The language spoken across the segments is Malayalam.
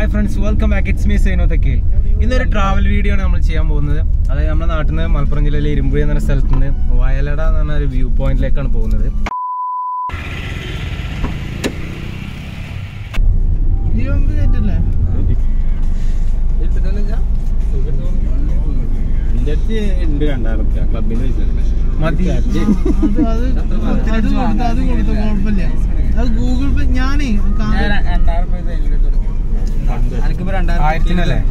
Hi friends welcome back it's me Saino Thekkel ഇന്നൊരു ട്രാവൽ വീഡിയോ ആണ് നമ്മൾ ചെയ്യാൻ പോകുന്നത് അതായത് നമ്മുടെ നാട്ടിൽ നിന്ന് മലപ്പുറം ജില്ലയിലെ ഇരുമ്പുഴ എന്ന സ്ഥലത്ത് നിന്ന് വയലട എന്ന് പറഞ്ഞ ഒരു വ്യൂ പോയിന്റിലേക്കാണ് പോകുന്നത് ഉണ്ട് രണ്ടായിരം ക്ലബിന്റെ മതി ഗൂഗിൾ പേ ഞാനേ ആയിരത്തിനല്ലേ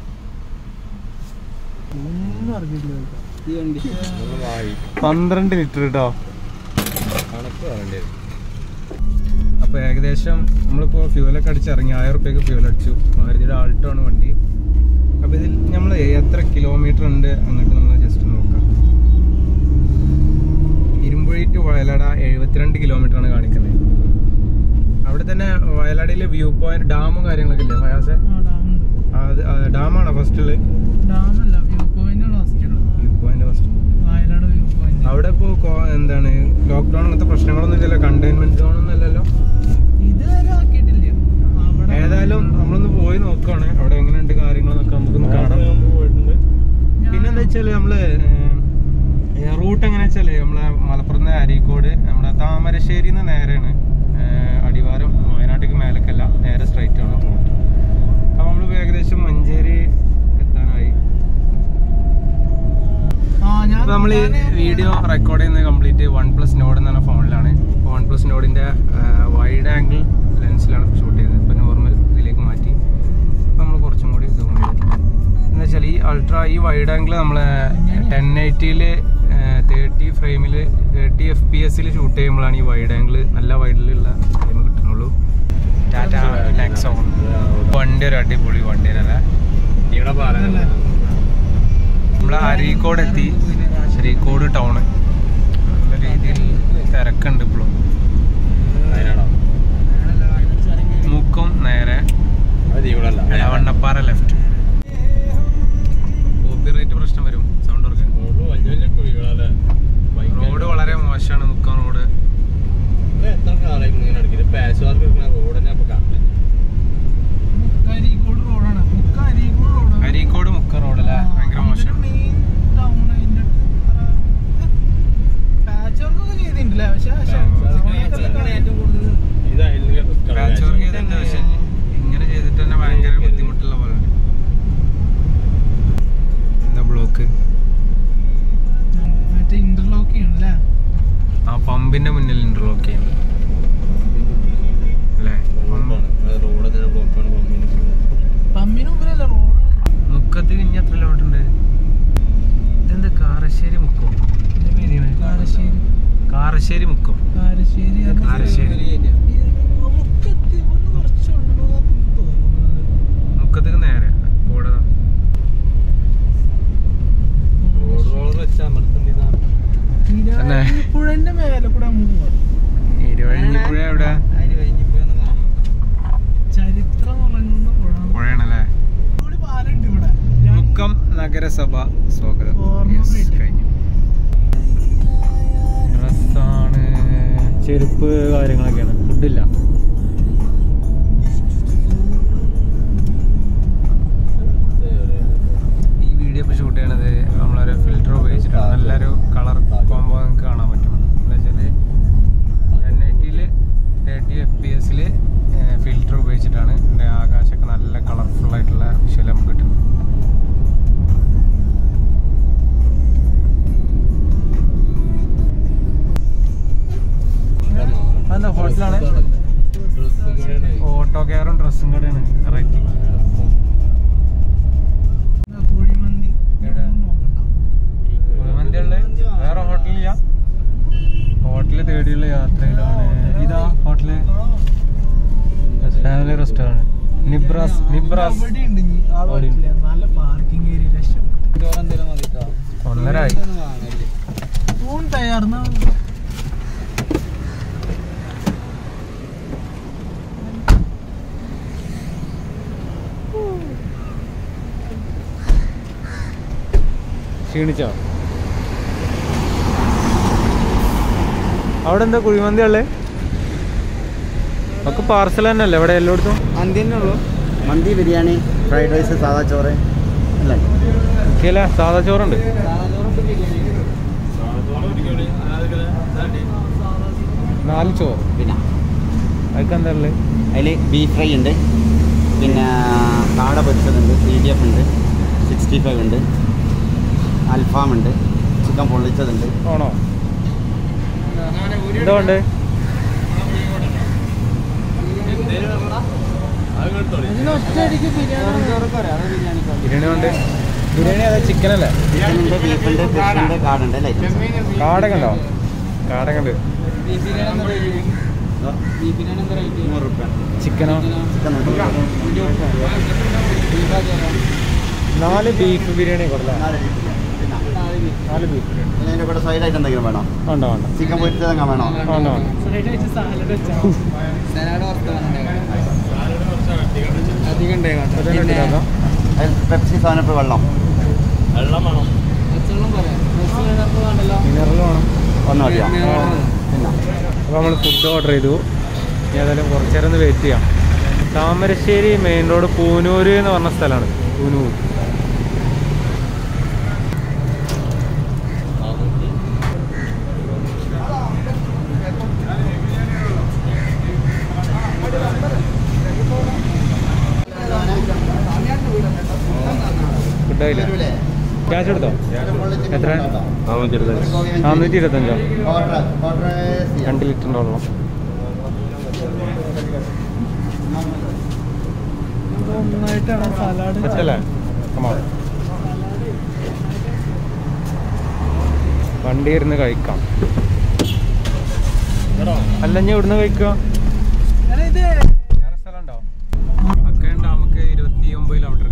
ഒന്നും അറിഞ്ഞിട്ടില്ല പന്ത്രണ്ട് ലിറ്റർ കേട്ടോ കണക്ക് പറയണ്ടേ അപ്പൊ ഏകദേശം നമ്മളിപ്പോ ഫ്യൂലൊക്കെ അടിച്ച് ഇറങ്ങി ആയിരം റുപ്യക്ക് ഫ്യൂൽ അടിച്ചു മാരുതിയുടെ ആൾട്ടോ ആണ് വണ്ടി അപ്പൊ ഇതിൽ നമ്മൾ എത്ര കിലോമീറ്റർ ഉണ്ട് അങ്ങോട്ട് നമ്മൾ ജസ്റ്റ് നോക്കാം ഇരുമ്പുഴി ടു വയലാട എഴുപത്തിരണ്ട് കിലോമീറ്റർ ആണ് കാണിക്കുന്നത് അവിടെ തന്നെ വയലാടയിലെ വ്യൂ പോയിന്റ് ഡാമും കാര്യങ്ങളൊക്കെ ഇല്ലേ ഫയാസെ അത് ഡാമാണോ ഫസ്റ്റില് ഡാമല്ല വ്യൂ പോയിന്റ് ആണ് first viewpoint first Wayanad viewpoint അവിടെ ഇപ്പോ എന്താണ് ലോക്ക്ഡൌൺ അങ്ങനത്തെ പ്രശ്നങ്ങളൊന്നും ഇല്ലല്ലോ കണ്ടെയ്ൻമെന്റ് സോൺ ഒന്നും അല്ലല്ലോ ഇതുവരെ ആക്കിയിട്ടില്ല അവിടെ ഏതായാലും നമ്മളൊന്ന് പോയി നോക്കുകയാണ് അവിടെ എങ്ങനെയുണ്ട് കാര്യങ്ങളെന്നൊക്കെ നമുക്കൊന്ന് കാണാം പോയിട്ടുണ്ട് ഞാൻ- പിന്നെന്താ വെച്ചാല് നമ്മള് റൂട്ട് എങ്ങനെ വെച്ചാല് നമ്മളെ മലപ്പുറം നിന്ന് അരീക്കോട് നമ്മളെ താമരശ്ശേരി നിന്ന് നേരെയാണ് ഏഹ്, അടിവാരം വയനാട്ടിലേക്ക് മേലേക്കല്ല നേരെ സ്ട്രൈറ്റ് ആണ് റൂട്ട് അപ്പൊ നമ്മളിപ്പോ ഏകദേശം മഞ്ചേരി എത്താനായി ആ ഞാൻ അപ്പൊ നമ്മൾ ഞാന് വീഡിയോ റെക്കോർഡ് ചെയ്യുന്നത് കംപ്ലീറ്റ് വൺ പ്ലസ് നോഡ് എന്ന് പറഞ്ഞ ഫോണിലാണ് വൺ പ്ലസ് നോഡിന്റെ വൈഡ് ആംഗിൾ ലെൻസിലാണ് ഷൂട്ട് ചെയ്തത് ഇപ്പൊ നോർമൽ ഇതിലേക്ക് മാറ്റി നമ്മൾ കുറച്ചും കൂടി സൂം ചെയ്തു എന്ന് വെച്ചാൽ ഈ അൾട്രാ ഈ വൈഡ് ആംഗിൾ നമ്മളെ ടെൻ എയ്റ്റിയില് തേർട്ടി ഫ്രെയിമിൽ തേർട്ടി എഫ് പി എസിൽ ഷൂട്ട് ചെയ്യുമ്പോഴാണ് ഈ വൈഡ് ആംഗിൾ നല്ല വൈഡിലുള്ള ഫ്രെയിം കിട്ടുന്നുള്ളൂ ടാറ്റ നെക്സോൺ വണ്ടി ഒരു അടിപൊളി വണ്ടിയാണല്ലേ ഇവിടെ പറയുന്നത് നമ്മള് അരീക്കോട് എത്തി അരീക്കോട് ടൗണ് നല്ല രീതിയിൽ തിരക്കുണ്ട് ഇപ്പോഴും വയനാടോ മുക്കം നേരെ അത് ഇവിടെ അല്ല ഇളവണ്ണപ്പാറ ലെഫ്റ്റ് കോപ്പിറൈറ്റ് പ്രശ്നം വരും സൗണ്ട് ഓർക്കാൻ റോഡ് വലിയ വലിയ കുഴികളല്ലേ റോഡ് വളരെ മോശമാണ് മുക്കം റോഡ് എത്ര കാലമായി ഇങ്ങനെ അടിക്കുന്നത് പാച്ച് വർക്ക് എടുക്കുന്ന റോഡ് തന്നെ അപ്പൊ കാണില്ല മുക്ക അരീക്കോട് റോഡാണ് മുക്ക അരീക്കോട് റോഡാണ് അരീക്കോട് മുക്കം റോഡല്ലേ ഭയങ്കര മോശം മെയിൻ ടൗൺ അതിന്റെ പാച്ച് വർക്ക് ഒക്കെ ചെയ്തിട്ടുണ്ടല്ലേ പക്ഷെ ഇത് അതിൽ പാച്ച് വർക്ക് ചെയ്തിട്ടുണ്ട് പക്ഷെ ഇങ്ങനെ ചെയ്തിട്ട് തന്നെ ഭയങ്കര ബുദ്ധിമുട്ടുള്ള പോലെ എന്താ ബ്ലോക്ക് മറ്റേ ഇന്റർലോക്ക് ചെയ്യണല്ലേ ആ പമ്പിന്റെ മുന്നിൽ ഇന്റർലോക്ക് ചെയ്യുന്നത് അല്ലേ റോഡ് തന്നെ ബ്ലോക്കാണ് പമ്പിന് പമ്പിന് മുമ്പിലല്ല റോഡാണ് മുക്കത്ത് കഴിഞ്ഞ എത്ര കിലോമീറ്റർ ഉണ്ട് ഇതെന്താ കാരശ്ശേരി മുക്കോ ഇതിന്റെ പേര് കാരശ്ശേരി കാരശ്ശേരി മുക്കോ കാരശ്ശേരി അത് കാരശ്ശേരി. ഇത് മുക്കത്ത് ഇവിടുന്ന് കുറച്ചുള്ളൂ എന്നാ തോന്നുന്നത് മുക്കത്തേക്ക് നേരെ ബോർഡ് റോഡ് റോളർ വെച്ച് അമർത്തുന്നതാണ് തന്നെ. പുഴന്റെ മേലെ കൂടെ നമുക്ക് പോകാം ഇരുവഴിഞ്ഞിപ്പുഴ എവിടെ ചരിത്രം ഉറങ്ങുന്ന പുഴ പുഴയാണല്ലേ ഇവിടെ പാലുണ്ട് ഇവിടെ മുക്കം നഗരസഭ സ്വാഗതം ഓർമ്മ Yes, വീട്ടിൽ. കഴിഞ്ഞു ഡ്രസ്സാണ് ചെരുപ്പ് കാര്യങ്ങളൊക്കെയാണ് ഫുഡില്ല ഈ വീഡിയോ ഇപ്പോൾ ഷൂട്ട് ചെയ്യണത് നമ്മളൊരു ഫിൽറ്റർ ഉപയോഗിച്ചിട്ടാണ് നല്ലൊരു കളർ കോമ്പോ നിങ്ങൾക്ക് കാണാൻ പറ്റും എന്താ വെച്ചാൽ എൻ ഐ ടിയിൽ തേർട്ടി എഫ് പി എസിൽ ഫിൽറ്റർ ഉപയോഗിച്ചിട്ടാണ് ഇതിൻ്റെ ആകാശമൊക്കെ നല്ല കളർഫുൾ ആയിട്ടുള്ള വിഷ്വൽ നമുക്ക് കിട്ടുന്നത് അതെന്താ ഹോട്ടലാണ് ഓട്ടോ കെയറും ഡ്രസ്സും കടയാണ് വെറൈറ്റി ഇതാ കുഴിമന്തി എവിടെ? നോക്കണ്ട കുഴിമന്തിയുള്ളത് വേറെ ഹോട്ടലില്ല ഹോട്ടല് തേടിയുള്ള യാത്രയിലാണ് ഇതാ hotel family restaurant Nibras Nibras അവിടെ ഉണ്ട് ഇനി. ആ അവിടെ ഉണ്ട്. വീട്ടില് നല്ല പാർക്കിംഗ് ഏരിയ രക്ഷപ്പെട്ടു ഒന്നരായി ഊൺ തയ്യാറുന്ന ക്ഷീണിച്ചോ അവിടെ എന്താ കുഴിമന്തി ഉള്ളേ ഒക്കെ പാർസൽ തന്നെ അല്ലേ ഇവിടെ എല്ലായിടത്തും അന്തി തന്നെ ഉള്ളു മന്തി ബിരിയാണി ഫ്രൈഡ് റൈസ് സാദാ ചോറ് എല്ലാം ഉണ്ട്. ഓക്കെയല്ലേ സാധാ ചോറുണ്ട് നാല് ചോറ് പിന്നെ അതൊക്കെ എന്താ ഉള്ളത് അതിൽ ബീഫ് ഫ്രൈ ഉണ്ട് പിന്നെ കാട പൊരിച്ചതുണ്ട് സി ഡി എഫ് ഉണ്ട് സിക്സ്റ്റി ഫൈവ് ഉണ്ട് അൽഫാം ഉണ്ട് ചിക്കൻ പൊള്ളിച്ചതുണ്ട് ആണോ എന്തോ ഉണ്ട് ഒറ്റയടിക്ക് ബിരിയാണി ബിരിയാണി ഉണ്ട് ബിരിയാണി അതെ ചിക്കൻ അല്ലേ ചിക്കനുണ്ട് ബീഫുണ്ട് ഫിഷ് ഉണ്ട് കാടുണ്ട് അല്ലേ കാടൊക്കെ ഉണ്ടോ കാടൊക്കെ ഉണ്ട് ബീഫ് ബിരിയാണി എന്താ റേറ്റ് ബീഫ് ബിരിയാണി എന്താ റേറ്റ് നൂറ് റുപ്യ ചിക്കനോ ചിക്കൻ നൂറ്റി ബീഫാ ചോറാ നാല് ബീഫ് ബിരിയാണി കൊടുല്ല നാല് ബീഫ് പിന്നെ നാല് ബീഫ് നാല് ബീഫ് ബിരിയാണി പിന്നെ അതിൻ്റെ കൂടെ സൈഡായിട്ട് എന്തെങ്കിലും വേണോ വേണ്ട വേണ്ട ചിക്കൻ പൊരിച്ചതെങ്ങനെ വേണോ വേണ്ട വേണ്ട സൈഡ് വെച്ച് സാലഡ് വെച്ചാ സലാഡ് വറുത്ത അധികം ഉണ്ടായിക്കോട്ടെ അതൊക്കെ പിന്നെ എടുത്തിട്ടാക്കാം. അതിൽ പെപ്സി സാധനം വെള്ളം വെള്ളം വേണം പച്ചവെള്ളം പറയാം പച്ചവെള്ളം വേണ്ടല്ലോ മിനറൽ വേണം ഒന്ന് മതിയോ മിനറൽ പിന്നെ അപ്പോൾ നമ്മൾ ഫുഡ് ഓർഡർ ചെയ്തു ഇനി ഏതായാലും കുറച്ച് നേരം ഒന്ന് വെയിറ്റ് ചെയ്യാം താമരശ്ശേരി മെയിൻ റോഡ് പൂനൂര് എന്ന് പറഞ്ഞ സ്ഥലമാണ് പൂനൂർ ഫുഡ് ആയില്ല ക്യാഷ് എടുത്തോ എത്ര നാനൂറ്റി ഇരുപത്തഞ്ചോ ഓർഡർ ഓർഡർ രണ്ട് ലിറ്ററിൻ്റെ വെള്ളം ഒന്നായിട്ടാണ് സലാഡ് പറ്റല്ലേ കമാ വണ്ടി ഇരുന്ന് കഴിക്കാം അല്ല ഞാൻ ഇവിടുന്ന് കഴിക്കുക ഇത് വേറെ സ്ഥലം ഉണ്ടോ അക്കയം ഡാമക്ക് ഇരുപത്തി ഒമ്പത് കിലോമീറ്റർ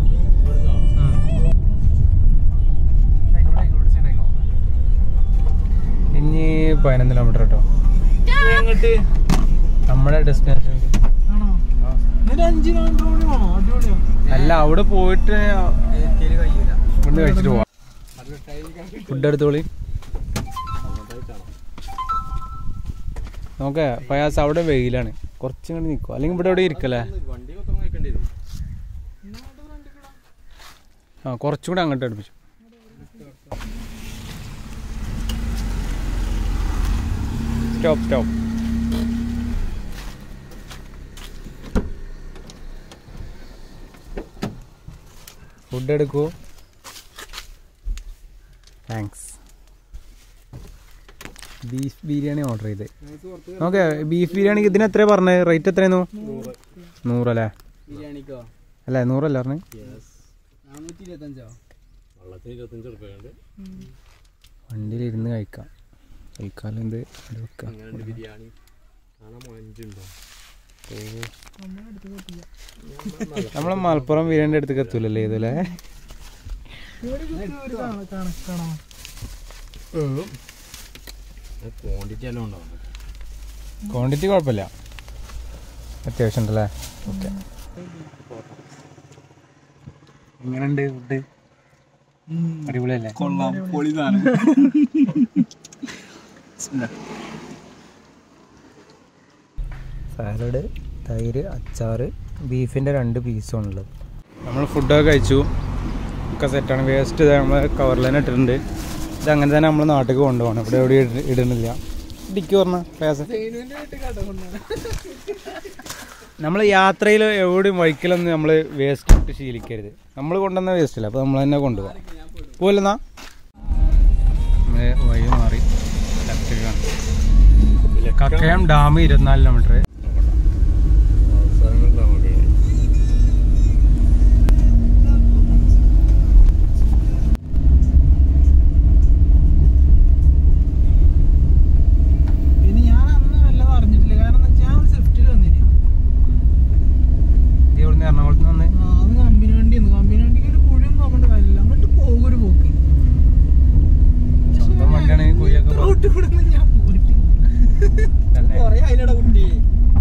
ഇനി പതിനൊന്ന് കിലോമീറ്റർ കേട്ടോ എങ്ങോട്ട് നമ്മുടെ ഡെസ്റ്റിനേഷൻ ആണോ എന്നിട്ട് അഞ്ച് കിലോമീറ്റർ കൂടി വേണോ അടിപൊളിയോ അല്ല അവിടെ പോയിട്ട് ഇവിടുന്ന് കഴിച്ചിട്ട് പോവാം ഫുഡ് എടുത്തോളി നോക്കേ പയാസ് അവിടെ വെയിലാണ് കുറച്ചും കൂടി നിൽക്കും അല്ലെങ്കിൽ ഇവിടെ എവിടെ ഇരിക്കല്ലേ വണ്ടി മൊത്തം കഴിക്കേണ്ടി വരും ആ കുറച്ചും കൂടെ അങ്ങോട്ട് അടുപ്പിച്ചു സ്റ്റോപ്പ് സ്റ്റോപ്പ് ഫുഡ് എടുക്കൂ താങ്ക്സ് ബീഫ് ബിരിയാണി ഓർഡർ ചെയ്ത് ഓക്കെ ബീഫ് ബിരിയാണിക്ക് ഇതിന് എത്രയാണ് പറഞ്ഞത് റേറ്റ് എത്രയായിരുന്നു നൂറല്ലേ ബിരിയാണിക്കോ അല്ലേ നൂറല്ലേ പറഞ്ഞത് നാനൂറ്റി ഇരുപത്തഞ്ചോ വെള്ളത്തിന് ഇരുപത്തഞ്ച് ഉറുപ്പ്യ വണ്ടിയിലിരുന്ന് കഴിക്കാം തൽക്കാലം ഇത് ഇവിടെ വെക്കാം അങ്ങനെ ബിരിയാണി കാണാൻ മഞ്ചുണ്ടോ നമ്മളെ മലപ്പുറം ബിരിയാണിൻ്റെ അടുത്തേക്ക് എത്തൂലല്ലേ ഇതല്ലേ കാണാം ക്വാണ്ടിറ്റി എല്ലാം ഉണ്ടാവും ക്വാണ്ടിറ്റി കുഴപ്പമില്ല അത്യാവശ്യം ഉണ്ടല്ലേ ഓക്കെ എങ്ങനെയുണ്ട് ഫുഡ് അടിപൊളിയല്ലേ കൊള്ളാം പൊളി സാധനം സാലഡ് തൈര് അച്ചാറ് ബീഫിൻ്റെ രണ്ട് പീസുള്ളത് നമ്മൾ ഫുഡൊക്കെ കഴിച്ചു ഒക്കെ സെറ്റാണ് വേസ്റ്റ് നമ്മൾ കവറിൽ തന്നെ ഇട്ടിട്ടുണ്ട് ഇത് അങ്ങനെ തന്നെ നമ്മൾ നാട്ടിൽ കൊണ്ടുപോകണം ഇവിടെ എവിടെ ഇടുന്നില്ല ഡിക്ക് പറഞ്ഞ പേസ നമ്മൾ യാത്രയിൽ എവിടെയും വഴിക്കലൊന്നും നമ്മൾ വേസ്റ്റ് ഇട്ട് ശീലിക്കരുത് നമ്മൾ കൊണ്ടുവന്ന വേസ്റ്റ് ഇല്ല അപ്പോൾ നമ്മൾ തന്നെ കൊണ്ടുപോകാം പോലെന്നാ വഴി മാറി ലെഫ്റ്റിലാണ് കക്കയം ഡാം ഇരുപത്തിനാല് കിലോമീറ്റർ ഇനി ഞാൻ അന്ന് വല്ലതും അറിഞ്ഞിട്ടില്ല കാരണം എന്താ വെച്ചാൽ ഞാൻ ഒരു സ്വിഫ്റ്റിൽ വന്നിന് ഇവിടുന്ന് എറണാകുളത്ത് നിന്ന് വന്ന് ആ, അത് കമ്പനി വണ്ടി കമ്പനി വണ്ടിക്ക് ഒരു കുഴിയൊന്നും നോക്കേണ്ട കാര്യമില്ല അങ്ങോട്ട് പോകും ഒരു പോക്ക് സ്വന്തം വണ്ടിയാണെങ്കിൽ കുഴിയൊക്കെ പോ- റോട്ടിൽ കൂടെ ഒന്നും ഞാൻ പോയിട്ടില്ല തന്നെ. കൊറേ അതിലടാ കുട്ടി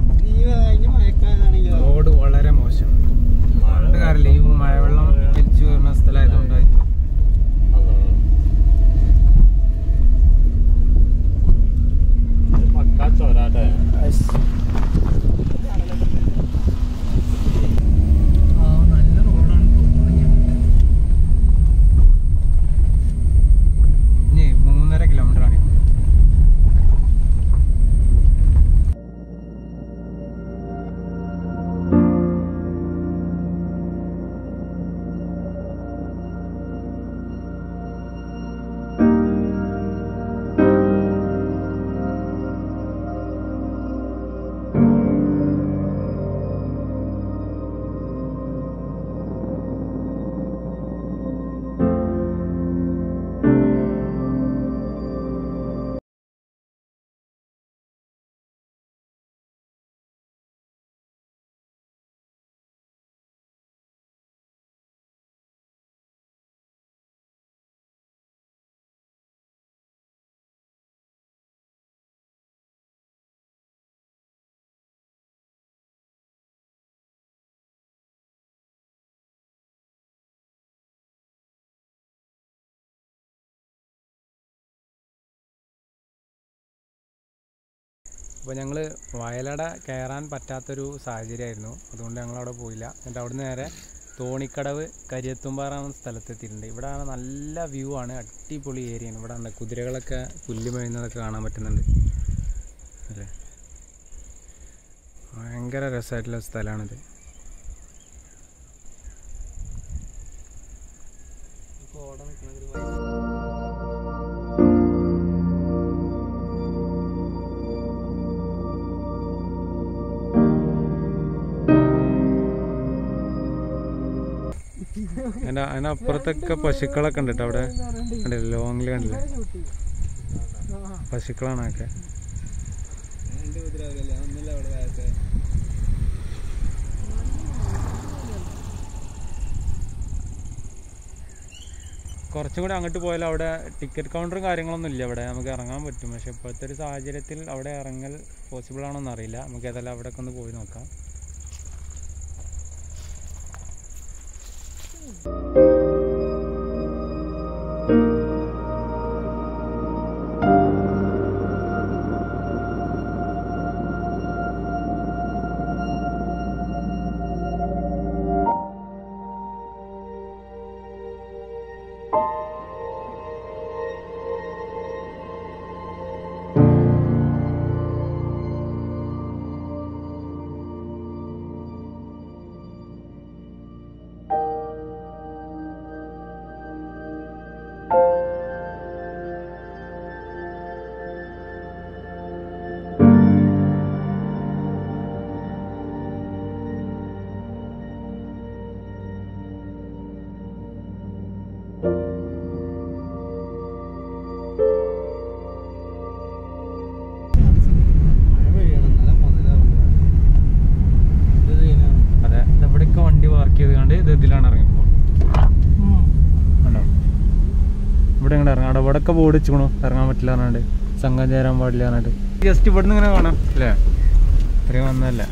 അപ്പോൾ ഞങ്ങൾ വയലട കയറാൻ പറ്റാത്തൊരു സാഹചര്യമായിരുന്നു അതുകൊണ്ട് ഞങ്ങൾ അവിടെ പോയില്ല എന്നിട്ട് അവിടെ നേരെ തോണിക്കടവ് കരിയത്തുംപാറ എന്ന സ്ഥലത്തെത്തിയിട്ടുണ്ട് ഇവിടെ ആണ് നല്ല വ്യൂ ആണ് അടിപൊളി ഏരിയയാണ് ഇവിടെ ഉണ്ട് കുതിരകളൊക്കെ പുല്ല് മേയുന്നതൊക്കെ കാണാൻ പറ്റുന്നുണ്ട് അല്ലേ ഭയങ്കര രസമായിട്ടുള്ള സ്ഥലമാണിത് അതിൻ്റെ അതിനപ്പുറത്തൊക്കെ പശുക്കളൊക്കെ ഉണ്ട് കേട്ടോ അവിടെ കണ്ടില്ലേ ലോങ്ങിൽ കണ്ടില്ലേ പശുക്കളാണ് അതൊക്കെ കുറച്ചും കൂടി അങ്ങോട്ട് പോയാൽ അവിടെ ടിക്കറ്റ് കൗണ്ടറും കാര്യങ്ങളൊന്നും ഇല്ല അവിടെ നമുക്ക് ഇറങ്ങാൻ പറ്റും പക്ഷെ ഇപ്പോഴത്തെ ഒരു സാഹചര്യത്തിൽ അവിടെ ഇറങ്ങൽ പോസിബിൾ ആണോന്ന് അറിയില്ല നമുക്ക് ഏതായാലും അവിടെയൊക്കെ ഒന്ന് പോയി നോക്കാം അതെ ഇവിടെയൊക്കെ വണ്ടി പാർക്ക് ചെയ്ത് കണ്ട് ഇത് ഇതിലാണ് ഇറങ്ങിപ്പോ കണ്ടോ ഇവിടെ ഇങ്ങനെ ഇറങ്ങാം അവിടെ ഇവിടെയൊക്കെ ബോർഡ് വെച്ചുക്കണു ഇറങ്ങാൻ പറ്റില്ല പറഞ്ഞാണ്ട് സംഘം ചേരാൻ പാടില്ല പറഞ്ഞിട്ട് ജസ്റ്റ് ഇവിടുന്ന് ഇങ്ങനെ കാണാം അല്ലേ ഇത്രയും വന്നല്ലേ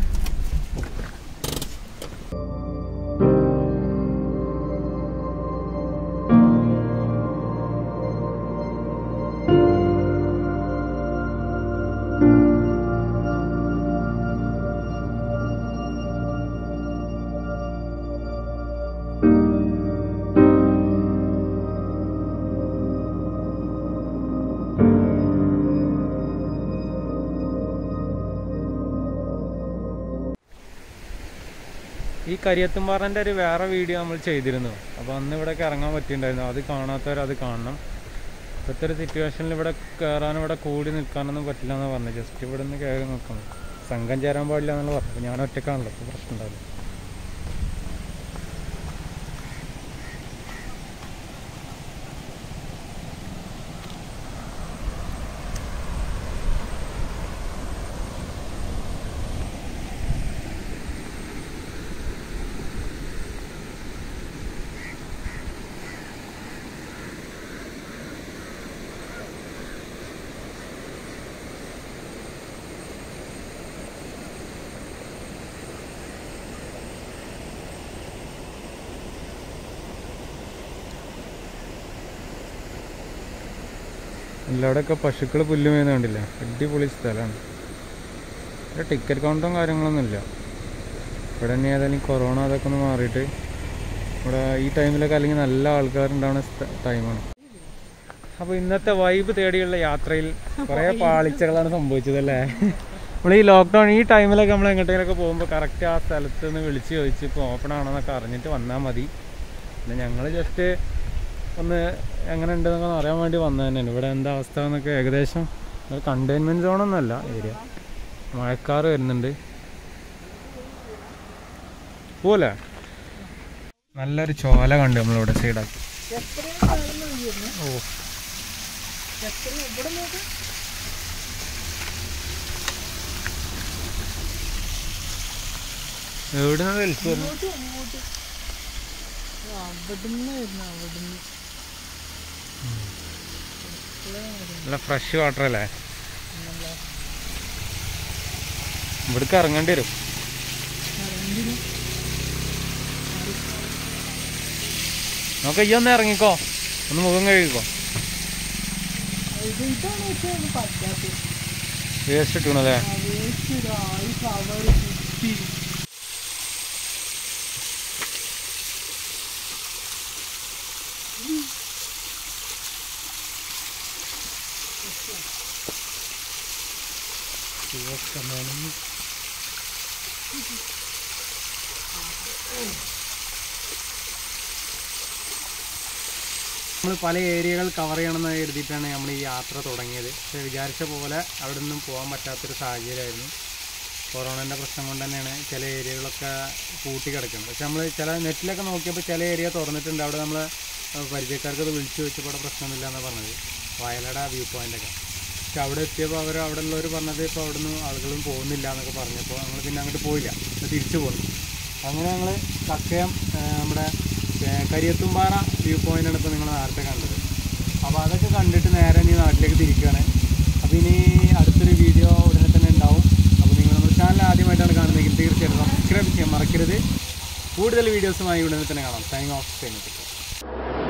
ഈ കരിയത്തുംപാറൻ്റെ ഒരു വേറെ വീഡിയോ നമ്മൾ ചെയ്തിരുന്നു അപ്പോൾ അന്ന് ഇവിടെയൊക്കെ ഇറങ്ങാൻ പറ്റിയിട്ടുണ്ടായിരുന്നു അത് കാണാത്തവർ അത് കാണണം ഇപ്പോഴത്തെ ഒരു സിറ്റുവേഷനിൽ ഇവിടെ കയറാനും ഇവിടെ കൂടി നിൽക്കാനൊന്നും പറ്റില്ല എന്ന് പറഞ്ഞു ജസ്റ്റ് ഇവിടെ നിന്ന് കയറി നിൽക്കണം സംഘം ചേരാൻ പാടില്ല എന്നുള്ള പറഞ്ഞു അപ്പോൾ ഞാൻ ഒറ്റക്കാണല്ലോ അപ്പോൾ പ്രശ്നം ഉണ്ടാവില്ല എല്ലാവിടെയൊക്കെ പശുക്കൾ പുല്ല് മേയുന്ന കണ്ടില്ല അടിപൊളി സ്ഥലമാണ് ഇവിടെ ടിക്കറ്റ് കൗണ്ടറും കാര്യങ്ങളൊന്നും ഇല്ല ഇവിടെ തന്നെ ഏതായാലും കൊറോണ അതൊക്കെ ഒന്ന് മാറിയിട്ട് ഇവിടെ ഈ ടൈമിലൊക്കെ അല്ലെങ്കിൽ നല്ല ആൾക്കാരുണ്ടാവുന്ന സ്ഥ- ടൈമാണ് അപ്പോൾ ഇന്നത്തെ വൈബ് തേടിയുള്ള യാത്രയിൽ കുറേ പാളിച്ചകളാണ് സംഭവിച്ചത് അല്ലേ നമ്മൾ ഈ ലോക്ക്ഡൗൺ ഈ ടൈമിലൊക്കെ നമ്മൾ എങ്ങോട്ടെങ്കിലൊക്കെ പോകുമ്പോൾ കറക്റ്റ് ആ സ്ഥലത്ത് നിന്ന് വിളിച്ച് ചോദിച്ച് ഇപ്പോൾ ഓപ്പൺ ആണോന്നൊക്കെ അറിഞ്ഞിട്ട് വന്നാൽ മതി പിന്നെ ഞങ്ങൾ ജസ്റ്റ് ഒന്ന് എങ്ങനെ ഉണ്ടെന്നൊക്കെ ഒന്ന് അറിയാൻ വേണ്ടി വന്നത് തന്നെയാണ് ഇവിടെ എന്താ അവസ്ഥ എന്നൊക്കെ ഏകദേശം ഒരു കണ്ടെയ്ൻമെൻറ്റ് സോണൊന്നുമല്ല ഏരിയ മഴക്കാറ് വരുന്നുണ്ട് പോലെ നല്ലൊരു ചോല കണ്ട് നമ്മളിവിടെ സൈഡാക്കി ഓ എവിടുന്ന വലിച്ചു വരുന്നത് അവിടുന്ന് വരുന്ന അവിടുന്ന് നല്ല ഫ്രഷ് വാട്ടർ അല്ലേ ഇവിടേക്ക് ഇറങ്ങേണ്ടി വരും നോക്ക ഈ ഒന്ന് ഇറങ്ങിക്കോ ഒന്ന് മുഖം കഴുകിക്കോ ഇത് ഇതാണ് ഏറ്റവും പറ്റാത്തത് വേസ്റ്റ് ഇട്ടണല്ലേ കവർ കുപ്പി നമ്മൾ പല ഏരിയകൾ കവർ ചെയ്യണമെന്ന് കരുതിയിട്ടാണ് നമ്മൾ ഈ യാത്ര തുടങ്ങിയത് പക്ഷേ വിചാരിച്ച പോലെ അവിടെ നിന്നും പോകാൻ പറ്റാത്തൊരു സാഹചര്യമായിരുന്നു കൊറോണൻ്റെ പ്രശ്നം കൊണ്ട് തന്നെയാണ് ചില ഏരിയകളൊക്കെ പൂട്ടി കിടക്കുന്നത് പക്ഷെ നമ്മൾ ചില നെറ്റിലൊക്കെ നോക്കിയപ്പോൾ ചില ഏരിയ തുറന്നിട്ടുണ്ട് അവിടെ നമ്മൾ പരിചയക്കാർക്ക് അത് വിളിച്ചു വെച്ചപ്പോൾ അവിടെ പ്രശ്നമൊന്നുമില്ല എന്നാണ് പറഞ്ഞത് വയലട വ്യൂ പോയിൻ്റൊക്കെ പക്ഷെ അവിടെ എത്തിയപ്പോൾ അവർ അവിടെ ഉള്ളവർ പറഞ്ഞത് ഇപ്പോൾ അവിടെ നിന്ന് ആളുകളും പോകുന്നില്ല എന്നൊക്കെ പറഞ്ഞപ്പോൾ ഞങ്ങൾ പിന്നെ അങ്ങോട്ട് പോയില്ല പിന്നെ തിരിച്ചു പോന്നു അങ്ങനെ ഞങ്ങൾ കക്കയം ആ, നമ്മുടെ ഏ, കരിയത്തുംപാറ വ്യൂ പോയിൻ്റാണ് ഇപ്പോൾ നിങ്ങൾ നേരത്തെ കണ്ടത് അപ്പോൾ അതൊക്കെ കണ്ടിട്ട് നേരെ ഇനി നാട്ടിലേക്ക് തിരിക്കുകയാണ് അപ്പോൾ ഇനി അടുത്തൊരു വീഡിയോ ഉടനെ തന്നെ ഉണ്ടാവും അപ്പോൾ നിങ്ങൾ നമ്മുടെ ചാനൽ ആദ്യമായിട്ടാണ് കാണുന്നതെങ്കിൽ തീർച്ചയായിട്ടും സബ്സ്ക്രൈബ് ചെയ്യാൻ മറക്കരുത് കൂടുതൽ വീഡിയോസുമായി ഉടനെ തന്നെ കാണാം സൈനിങ് ഓഫ് ചെയ്യുന്നത്